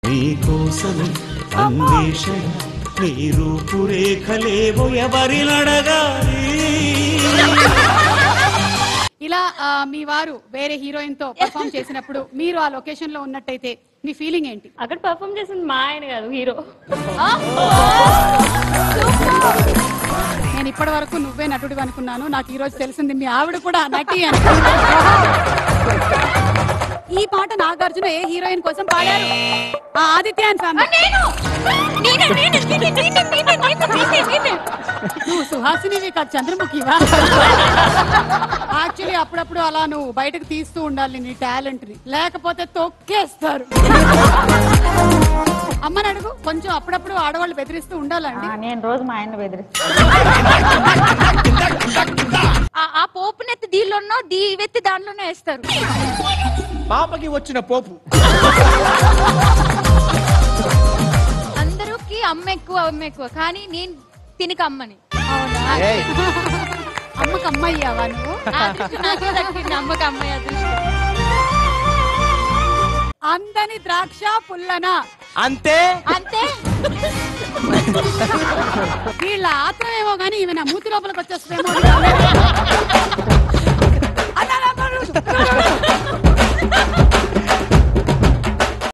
నీకోసమే అన్వేషణ నీ రూపురేఖలేవో ఎవరినడగాలి ఇలా ఆ, మీ వారు వేరే హీరోయిన్ తో పర్ఫామ్ చేసినప్పుడు మీరు ఆ లొకేషన్ లో ఉన్నట్టయితే మీ ఫీలింగ్ ఏంటి అక్కడ పర్ఫామ్ చేసింది మా ఆయన కాదు హీరో నేను ఇప్పటి వరకు నువ్వే నటుడు అనుకున్నాను నాకు ఈ రోజు తెలిసింది మీ ఆవిడ కూడా నటి అని ఈ పాట నాగార్జున ఏ హీరోయిన్ కోసం పాడారు ఆ ఆదిత్య అని ఫ్యామిలీ నువ్వు సుహాసినివి కాదు చంద్రముఖివా యాక్చువల్లీ అప్పుడప్పుడు అలా నువ్వు బయటకు తీస్తూ ఉండాలి నీ టాలెంట్ ని లేకపోతే తొక్కేస్తారు అమ్మని అడుగు కొంచెం అప్పుడప్పుడు ఆడవాళ్ళు బెదిరిస్తూ ఉండాలండి నేను రోజు మా ఆయన బెదిరిస్తాను ఆ- ఆ పోపునెత్తి దీనిలోనో దీ వెత్తి దానిలోనే వేస్తారు పాపకి వచ్చిన పోపు అందరికి అమ్మ ఎక్కువ అమ్మ ఎక్కువ కానీ నేను తినక అమ్మని ఏయ్, అమ్మకి అమ్మయ్యావా నువ్వు ఆ అదృష్టం నాకే దక్కింది అమ్మకి అమ్మాయి అదృష్టం అందని ద్రాక్ష పుల్లన అంతే అంతే వీళ్ళ ఆత్మేమో గానీ ఈమె నా మూతి లోపలికి వచ్చేస్తుందేమో అని